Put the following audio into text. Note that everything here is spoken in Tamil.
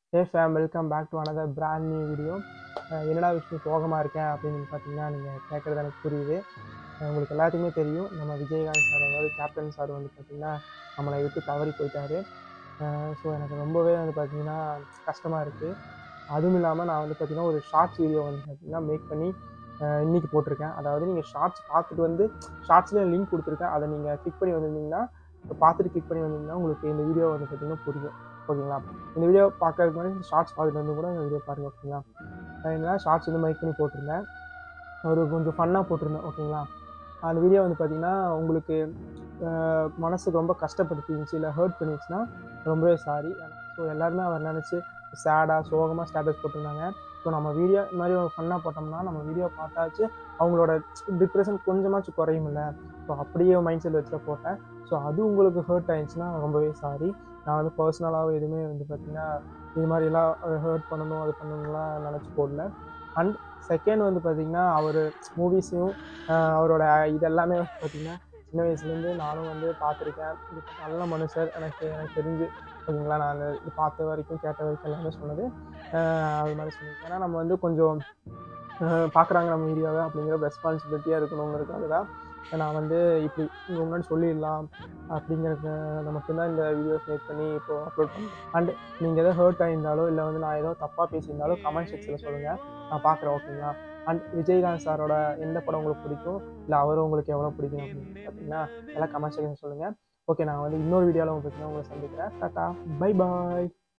hey fam welcome back to another brand new video என்னடா விஷயம் சோகமாக இருக்கேன் அப்படின்னு பார்த்தீங்கன்னா நீங்கள் கேட்குறது எனக்கு புரியுது அஹ் உங்களுக்கு எல்லாத்துக்குமே தெரியும் நம்ம விஜயகாந்த் சார் அதாவது கேப்டன் சார் வந்து பார்த்திங்கன்னா நம்மளை விட்டு தவறி போயிட்டாரு ஸோ எனக்கு ரொம்பவே வந்து பார்த்திங்கன்னா கஷ்டமாக இருக்குது அதுவும் இல்லாமல் நான் வந்து பார்த்திங்கன்னா ஒரு ஷார்ட்ஸ் வீடியோ வந்து பார்த்திங்கன்னா மேக் பண்ணி அஹ் இன்னைக்கு போட்டிருக்கேன் அதாவது நீங்கள் ஷார்ட்ஸ் பார்த்துட்டு வந்து ஷார்ட்ஸ்லேயே லிங்க் கொடுத்துருக்கேன் அதை நீங்கள் கிளிக் பண்ணி வந்திருந்தீங்கன்னா பார்த்துட்டு கிளிக் பண்ணி வந்தீங்கன்னா உங்களுக்கு இந்த வீடியோ வந்து பார்த்திங்கன்னா புரியும் ஓகேங்களா இந்த வீடியோ பார்க்கறதுக்கு முன்னாடி இந்த ஷார்ட்ஸ் பார்த்துட்டு வந்து கூட இந்த வீடியோ பாருங்கள் ஓகேங்களா நான் என்ன ஷார்ட்ஸ் வந்து மைக் பண்ணி போட்டிருந்தேன் ஒரு கொஞ்சம் ஃபன்னாக போட்டிருந்தேன் ஓகேங்களா அந்த வீடியோ வந்து பார்த்திங்கன்னா உங்களுக்கு அஹ், மனசுக்கு ரொம்ப கஷ்டப்படுத்திருந்துச்சு இல்லை ஹர்ட் பண்ணிருச்சுன்னா ரொம்பவே சாரி ஸோ எல்லாருமே அவர் நினச்சி சேடாக சோகமாக ஸ்டேட்டஸ் போட்டிருந்தாங்க ஸோ நம்ம வீடியோ இந்த மாதிரி ஒரு ஃபன்னாக போட்டோம்னா நம்ம வீடியோ பார்த்தாச்சு அவங்களோட டிப்ரெஷன் கொஞ்சமாச்சும் குறையுமில்ல ஸோ அப்படியே மைண்ட் செட் வச்சு தான் போட்டேன் ஸோ அது உங்களுக்கு ஹர்ட் ஆயிடுச்சுன்னா ரொம்பவே சாரி நான் வந்து பர்சனலாகவும் எதுவுமே வந்து பார்த்திங்கன்னா இது மாதிரிலாம் ஹர்ட் பண்ணணும் அது பண்ணணும்லாம் நினச்சி போடல அண்ட் செகண்ட் வந்து பார்த்திங்கன்னா அவர் மூவிஸையும் அவரோட இதெல்லாமே வந்து பார்த்திங்கன்னா சின்ன வயசுலேருந்து நானும் வந்து பார்த்துருக்கேன் இது நல்ல மனுஷர் எனக்கு எனக்கு தெரிஞ்சு ஓகேங்களா நான் இது பார்த்த வரைக்கும் கேட்ட வரைக்கும் எல்லாமே சொன்னது ஆஹ் அது மாதிரி சொன்னேன் ஏன்னா நம்ம வந்து கொஞ்சம் பார்க்குறாங்க நம்ம வீடியோவை அப்படிங்கிற ரெஸ்பான்சிபிலிட்டியாக இருக்கணுங்கிறதுக்காக தான் நான் வந்து இப்படி உங்கள் முன்னாடி சொல்லிடலாம் அப்படிங்கிறது மட்டும்தான் இந்த வீடியோஸ் மேக் பண்ணி இப்போ அப்லோட் பண்ணேன் அண்ட் நீங்கள் எதோ ஹர்ட் ஆகியிருந்தாலோ இல்லை வந்து நான் ஏதோ தப்பாக பேசியிருந்தாலோ கமெண்ட் செக்ஷனில் சொல்லுங்கள் நான் பார்க்குறேன் ஓகேங்களா அண்ட் விஜயகாந்த் சாரோட எந்த படம் உங்களுக்கு பிடிக்கும் இல்லை அவரும் உங்களுக்கு எவ்வளோ பிடிக்கும் அப்படின்னு பார்த்தீங்கன்னா எல்லாம் கமெண்ட் செக்ஷன் சொல்லுங்கள் ஓகே நான் வந்து இன்னொரு வீடியோவில் உங்களுக்கு உங்களை சந்திக்கிறேன் டாட்டா பை பாய்